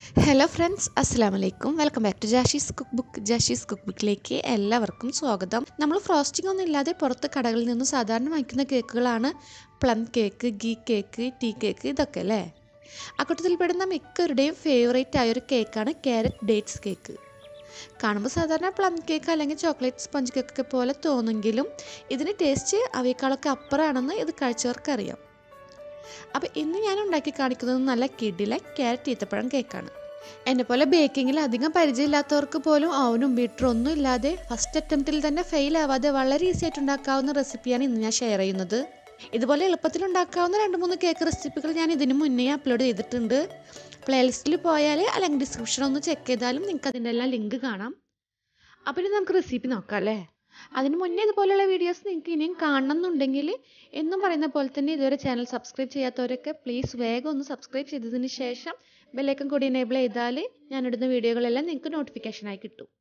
hello friends അസ്സാം വലൈക്കും welcome back to Jashee's cook book Jashee's cook ബുക്കിലേക്ക് എല്ലാവർക്കും സ്വാഗതം നമ്മൾ ഫ്രോസ്റ്റിംഗ് ഒന്നും ഇല്ലാതെ പുറത്ത് കടകളിൽ നിന്ന് സാധാരണ വാങ്ങിക്കുന്ന കേക്കുകളാണ് plum cake ghee cake tea cake ഇതൊക്കെ അല്ലേ അക്കൂട്ടത്തിൽപ്പെടുന്ന മിക്കവരുടെയും ഫേവറേറ്റ് ആയൊരു കേക്കാണ് ക്യാരറ്റ് ഡേറ്റ്സ് കേക്ക് കാണുമ്പോൾ സാധാരണ പ്ലം കേക്ക് അല്ലെങ്കിൽ ചോക്ലേറ്റ് സ്പഞ്ച് കേക്കൊക്കെ പോലെ തോന്നുമെങ്കിലും ഇതിന് ടേസ്റ്റ് അവയേക്കാളൊക്കെ അപ്പുറമാണെന്ന് ഇത് കഴിച്ചവർക്കറിയാം അപ്പോൾ ഇന്ന് ഞാൻ ഉണ്ടാക്കി കാണിക്കുന്നത് നല്ല കിഡിലെ ക്യാരറ്റ് ഈത്തപ്പഴം കേക്കാണ് എന്നെ പോലെ ബേക്കിങ്ങിൽ അധികം പരിചയമില്ലാത്തവർക്ക് പോലും ഓവനും ബീറ്ററും ഒന്നും ഇല്ലാതെ ഫസ്റ്റ് അറ്റംപ്റ്റിൽ തന്നെ ഫെയിൽ ആവാതെ വളരെ ഈസി ആയിട്ട് ഉണ്ടാക്കാവുന്ന റെസിപ്പിയാണ് ഇന്ന് ഞാൻ ഷെയർ ചെയ്യുന്നത് ഇതുപോലെ എളുപ്പത്തിൽ ഉണ്ടാക്കാവുന്ന രണ്ട് മൂന്ന് കേക്ക് റെസിപ്പികൾ ഞാൻ ഇതിന് മുന്നേ അപ്ലോഡ് ചെയ്തിട്ടുണ്ട് പ്ലേലിസ്റ്റിൽ പോയാൽ അല്ലെങ്കിൽ ഡിസ്ക്രിപ്ഷൻ ഒന്ന് ചെക്ക് ചെയ്താലും നിങ്ങൾക്ക് അതിൻ്റെ എല്ലാം ലിങ്ക് കാണാം അപ്പോൾ ഇനി നമുക്ക് റെസിപ്പി നോക്കാം അല്ലേ അതിന് മുന്നേ ഇതുപോലെയുള്ള വീഡിയോസ് നിങ്ങൾക്ക് ഇനിയും കാണണം എന്നുണ്ടെങ്കിൽ എന്നും പറയുന്ന പോലെ തന്നെ ഇതുവരെ ചാനൽ സബ്സ്ക്രൈബ് ചെയ്യാത്തവരൊക്കെ പ്ലീസ് വേഗം ഒന്ന് സബ്സ്ക്രൈബ് ചെയ്തതിന് ശേഷം ബെല്ലൈക്കൺ കൂടി എനേബിൾ ചെയ്താൽ ഞാനിടുന്ന വീഡിയോകളെല്ലാം നിങ്ങൾക്ക് നോട്ടിഫിക്കേഷനായി കിട്ടും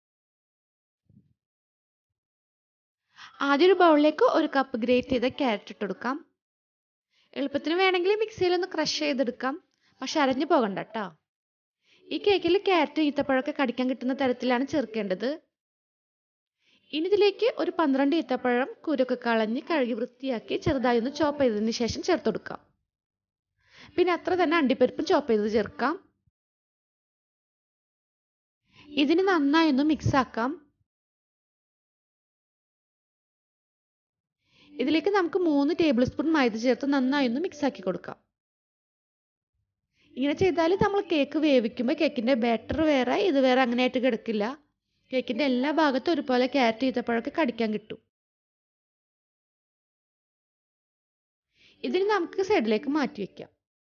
ആദ്യം ഒരു ബൗളിലേക്ക് ഒരു കപ്പ് ഗ്രേറ്റ് ചെയ്ത ക്യാരറ്റ് ഇട്ട് കൊടുക്കാം എളുപ്പത്തിന് വേണമെങ്കിൽ മിക്സിയിലൊന്ന് ക്രഷ് ചെയ്തെടുക്കാം പക്ഷെ അരഞ്ഞു പോകണ്ട കേട്ടോ ഈ കേക്കിൽ ക്യാരറ്റ് ഈത്തപ്പഴമൊക്കെ കടിക്കാൻ കിട്ടുന്ന തരത്തിലാണ് ചേർക്കേണ്ടത് ഇനി ഇതിലേക്ക് ഒരു പന്ത്രണ്ട് ഈത്തപ്പഴം കുരൊക്കെ കളഞ്ഞ് കഴുകി വൃത്തിയാക്കി ചെറുതായി ഒന്ന് ചോപ്പ് ചെയ്തതിന് ശേഷം ചേർത്ത് കൊടുക്കാം പിന്നെ അത്ര തന്നെ അണ്ടിപ്പരിപ്പും ചോപ്പ് ചെയ്ത് ചേർക്കാം ഇതിന് നന്നായി ഒന്ന് മിക്സ് ആക്കാം ഇതിലേക്ക് നമുക്ക് മൂന്ന് ടേബിൾ സ്പൂൺ മൈദ ചേർത്ത് നന്നായി ഒന്ന് മിക്സ് ആക്കി കൊടുക്കാം ഇങ്ങനെ ചെയ്താൽ നമ്മൾ കേക്ക് വേവിക്കുമ്പോൾ കേക്കിൻ്റെ ബാറ്റർ വേറെ ഇത് വേറെ അങ്ങനെ ആയിട്ട് കിടക്കില്ല കേക്കിൻ്റെ എല്ലാ ഭാഗത്തും ഒരുപോലെ ക്യാരറ്റ് ഈത്തപ്പഴമൊക്കെ കടിക്കാൻ കിട്ടും ഇതിന് നമുക്ക് സൈഡിലേക്ക് മാറ്റി വയ്ക്കാം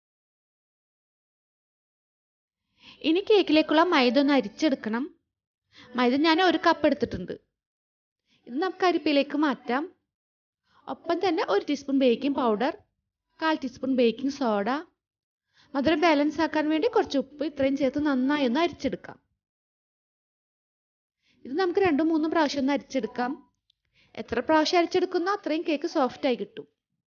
ഇനി കേക്കിലേക്കുള്ള മൈദ ഒന്ന് അരിച്ചെടുക്കണം മൈദ ഞാൻ ഒരു കപ്പ് എടുത്തിട്ടുണ്ട് ഇത് നമുക്ക് അരിപ്പയിലേക്ക് മാറ്റാം ഒപ്പം തന്നെ ഒരു ടീസ്പൂൺ ബേക്കിംഗ് പൗഡർ കാൽ ടീസ്പൂൺ ബേക്കിംഗ് സോഡ മധുരം ബാലൻസ് ആക്കാൻ വേണ്ടി കുറച്ച് ഉപ്പ് ഇത്രയും ചേർത്ത് നന്നായി ഒന്ന് അരിച്ചെടുക്കാം ഇത് നമുക്ക് രണ്ടും മൂന്നും പ്രാവശ്യം ഒന്ന് അരിച്ചെടുക്കാം എത്ര പ്രാവശ്യം അരിച്ചെടുക്കുന്നോ അത്രയും കേക്ക് സോഫ്റ്റ് ആയി കിട്ടും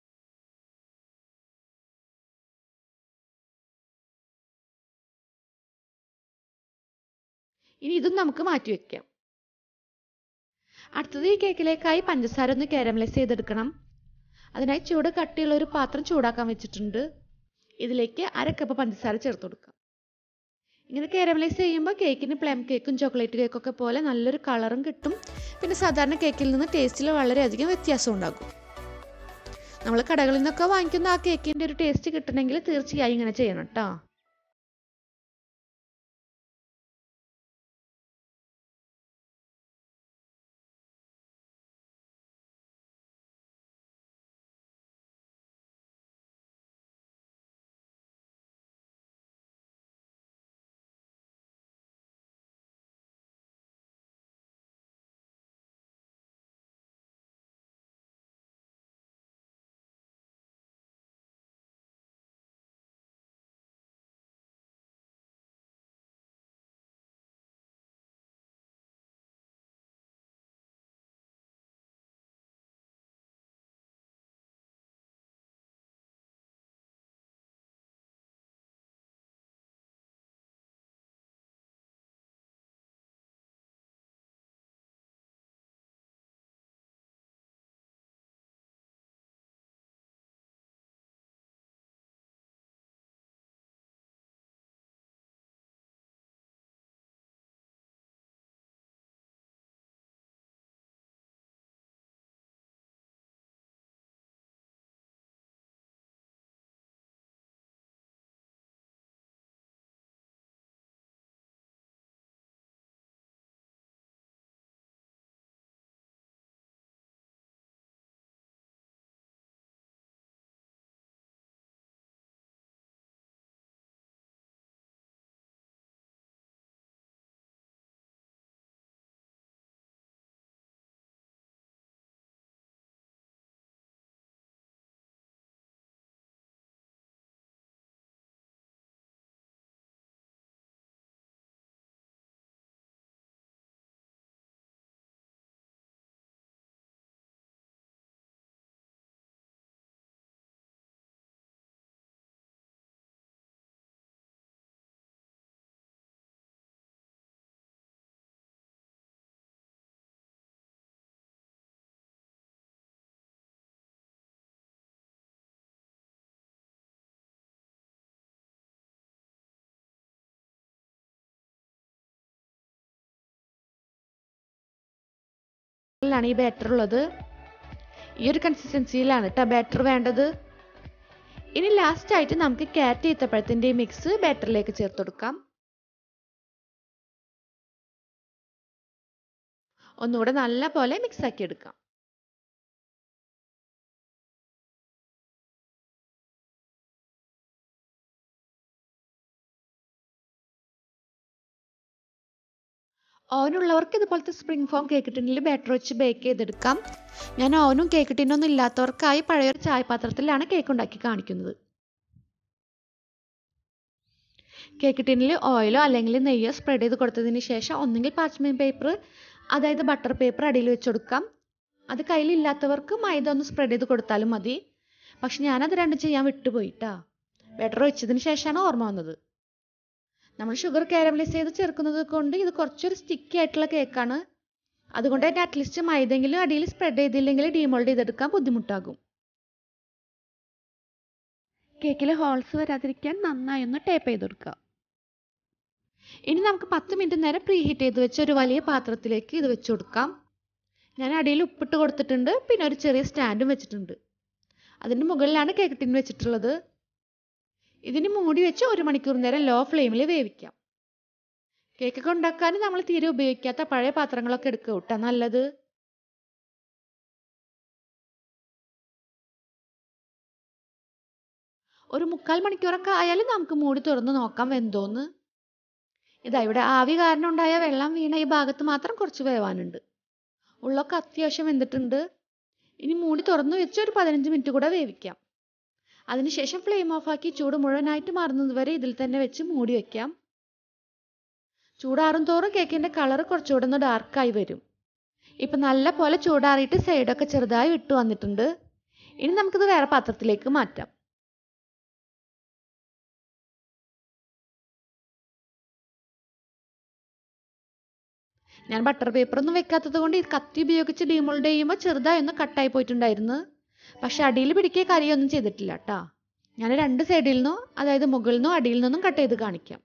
ഇനി ഇതും നമുക്ക് മാറ്റി വെക്കാം അടുത്തത് ഈ കേക്കിലേക്കായി പഞ്ചസാര ഒന്ന് കാരമലൈസ് ചെയ്തെടുക്കണം അതിനായി ചൂട് കട്ടിയുള്ള ഒരു പാത്രം ചൂടാക്കാൻ വെച്ചിട്ടുണ്ട് ഇതിലേക്ക് അര കപ്പ് പഞ്ചസാര ചേർത്ത് കൊടുക്കാം ഇങ്ങനെ കാരമലൈസ് ചെയ്യുമ്പോൾ കേക്കിന് പ്ലം കേക്കും ചോക്ലേറ്റ് കേക്കൊക്കെ പോലെ നല്ലൊരു കളറും കിട്ടും പിന്നെ സാധാരണ കേക്കിൽ നിന്ന് ടേസ്റ്റിൽ വളരെയധികം വ്യത്യാസം ഉണ്ടാകും നമ്മൾ കടകളിൽ നിന്നൊക്കെ വാങ്ങിക്കുന്ന ആ കേക്കിൻ്റെ ഒരു ടേസ്റ്റ് കിട്ടണമെങ്കിൽ തീർച്ചയായും ഇങ്ങനെ ചെയ്യണം കേട്ടോ കൺസിസ്റ്റൻസിയിലാണ് ഈ ബാറ്റർ ഉള്ളത് ഈ ഒരു കൺസിസ്റ്റൻസിയിലാണ് കേട്ടോ ബാറ്റർ വേണ്ടത് ഇനി ലാസ്റ്റ് ആയിട്ട് നമുക്ക് കാറ്റ് ഈത്തപ്പഴത്തിൻ്റെ മിക്സ് ബാറ്ററിലേക്ക് ചേർത്ത് കൊടുക്കാം ഒന്നുകൂടെ നല്ല പോലെ മിക്സ് ആക്കി എടുക്കാം ഓവനുള്ളവർക്ക് ഇതുപോലത്തെ സ്പ്രിംഗ് ഫോം കേക്ക് ടിന്നിൽ ബാറ്റർ വെച്ച് ബേക്ക് ചെയ്തെടുക്കാം ഞാൻ ഓവനും കേക്ക് ടിന്നൊന്നും ഇല്ലാത്തവർക്കായി പഴയൊരു ചായപാത്രത്തിലാണ് കേക്ക് ഉണ്ടാക്കി കാണിക്കുന്നത് കേക്ക് ടിന്നിൽ ഓയിലോ അല്ലെങ്കിൽ നെയ്യോ സ്പ്രെഡ് ചെയ്ത് കൊടുത്തതിന് ശേഷം ഒന്നുകിൽ പാച്ച്മെൻറ്റ് പേപ്പർ അതായത് ബട്ടർ പേപ്പർ അടിയിൽ വെച്ച് കൊടുക്കാം അത് കയ്യിലില്ലാത്തവർക്ക് മൈദ ഒന്ന് സ്പ്രെഡ് ചെയ്ത് കൊടുത്താലും മതി പക്ഷെ ഞാനത് രണ്ടും ചെയ്യാൻ വിട്ടുപോയിട്ടാ ബാറ്റർ വെച്ചതിന് ശേഷമാണ് ഓർമ്മ വന്നത് നമ്മൾ ഷുഗർ കാരമലൈസ് ചെയ്ത് ചേർക്കുന്നത് കൊണ്ട് ഇത് കുറച്ചൊരു സ്റ്റിക്കി ആയിട്ടുള്ള കേക്കാണ് അതുകൊണ്ട് തന്നെ അറ്റ്ലീസ്റ്റ് മൈദെങ്കിലും അടിയിൽ സ്പ്രെഡ് ചെയ്തില്ലെങ്കിൽ ഡീമോൾഡ് ചെയ്തെടുക്കാൻ ബുദ്ധിമുട്ടാകും കേക്കിൽ ഹോൾസ് വരാതിരിക്കാൻ നന്നായി ഒന്ന് ടേപ്പ് ചെയ്ത് കൊടുക്കുക ഇനി നമുക്ക് പത്ത് മിനിറ്റ് നേരം പ്രീ ഹീറ്റ് ചെയ്ത് വെച്ച ഒരു വലിയ പാത്രത്തിലേക്ക് ഇത് വെച്ച് കൊടുക്കാം ഞാൻ അടിയിൽ ഉപ്പിട്ട് കൊടുത്തിട്ടുണ്ട് പിന്നെ ഒരു ചെറിയ സ്റ്റാൻഡും വെച്ചിട്ടുണ്ട് അതിൻ്റെ മുകളിലാണ് കേക്ക് ടിൻ വെച്ചിട്ടുള്ളത് ഇതിന് മൂടി വെച്ച് ഒരു മണിക്കൂർ നേരം ലോ ഫ്ലെയിമിൽ വേവിക്കാം കേക്കൊക്കെ ഉണ്ടാക്കാൻ നമ്മൾ തീരെ ഉപയോഗിക്കാത്ത പഴയ പാത്രങ്ങളൊക്കെ എടുക്കുക കേട്ടോ നല്ലത് ഒരു മുക്കാൽ മണിക്കൂറൊക്കെ ആയാലും നമുക്ക് മൂടി തുറന്ന് നോക്കാം വെന്തോന്ന് ഇതാ ഇവിടെ ആവി കാരണം ഉണ്ടായ വെള്ളം വീണ ഈ ഭാഗത്ത് മാത്രം കുറച്ച് വേവാനുണ്ട് ഉള്ളൊക്കെ അത്യാവശ്യം വെന്തിട്ടുണ്ട് ഇനി മൂടി തുറന്നു വെച്ച് ഒരു പതിനഞ്ച് മിനിറ്റ് കൂടെ വേവിക്കാം അതിനുശേഷം ഫ്ലെയിം ഓഫാക്കി ചൂട് മുഴുവനായിട്ട് മാറുന്നത് വരെ ഇതിൽ തന്നെ വെച്ച് മൂടി വെക്കാം ചൂടാറും തോറും കേക്കിൻ്റെ കളർ കുറച്ചുകൂടെ ഒന്ന് ഡാർക്കായി വരും ഇപ്പം നല്ല പോലെ ചൂടാറിയിട്ട് സൈഡൊക്കെ ചെറുതായി വിട്ടു വന്നിട്ടുണ്ട് ഇനി നമുക്കിത് വേറെ പാത്രത്തിലേക്ക് മാറ്റാം ഞാൻ ബട്ടർ പേപ്പർ ഒന്നും വെക്കാത്തത് കൊണ്ട് ഈ കത്തി ഉപയോഗിച്ച് ഡീമോൾഡ് ചെയ്യുമ്പോൾ ചെറുതായി ഒന്ന് കട്ടായി പോയിട്ടുണ്ടായിരുന്നു പക്ഷെ അടിയിൽ പിടിക്കുക കരിയൊന്നും ചെയ്തിട്ടില്ല കേട്ടോ ഞാൻ രണ്ട് സൈഡിൽ നിന്നോ അതായത് മുകളിൽ നിന്നോ അടിയിൽ നിന്നും കട്ട് ചെയ്ത് കാണിക്കാം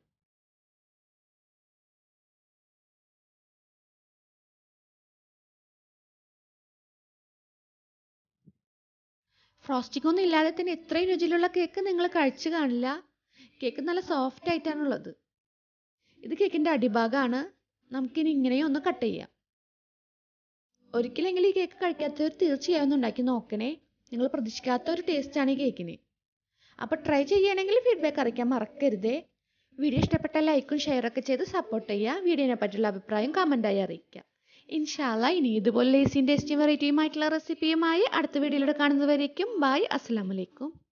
ഫ്രോസ്റ്റിംഗ് ഒന്നും ഇല്ലാതെ തന്നെ ഇത്രയും രുചിയിലുള്ള കേക്ക് നിങ്ങൾ കഴിച്ചു കാണില്ല കേക്ക് നല്ല സോഫ്റ്റ് ആയിട്ടാണുള്ളത് ഇത് കേക്കിൻ്റെ അടിഭാഗമാണ് നമുക്കിനി ഇങ്ങനെയും ഒന്ന് കട്ട് ചെയ്യാം ഒരിക്കലെങ്കിലും ഈ കേക്ക് കഴിക്കാത്തവർ തീർച്ചയായും ഒന്ന് ഉണ്ടാക്കി നോക്കണേ നിങ്ങൾ പ്രതീക്ഷിക്കാത്ത ഒരു ടേസ്റ്റാണ് ഈ കേക്കിന് അപ്പോൾ ട്രൈ ചെയ്യണമെങ്കിൽ ഫീഡ്ബാക്ക് അറിയിക്കാൻ മറക്കരുതേ വീഡിയോ ഇഷ്ടപ്പെട്ട ലൈക്കും ഷെയറൊക്കെ ചെയ്ത് സപ്പോർട്ട് ചെയ്യുക വീഡിയോനെ പറ്റിയുള്ള അഭിപ്രായം കമൻറ്റായി അറിയിക്കുക ഇൻഷാല്ല ഇനി ഇതുപോലെ ലേസിയും ടേസ്റ്റിയും വെറൈറ്റിയുമായിട്ടുള്ള റെസിപ്പിയുമായി അടുത്ത വീഡിയോയിലൂടെ കാണുന്നവരേക്കും ബായ് അസ്സാം വലൈക്കും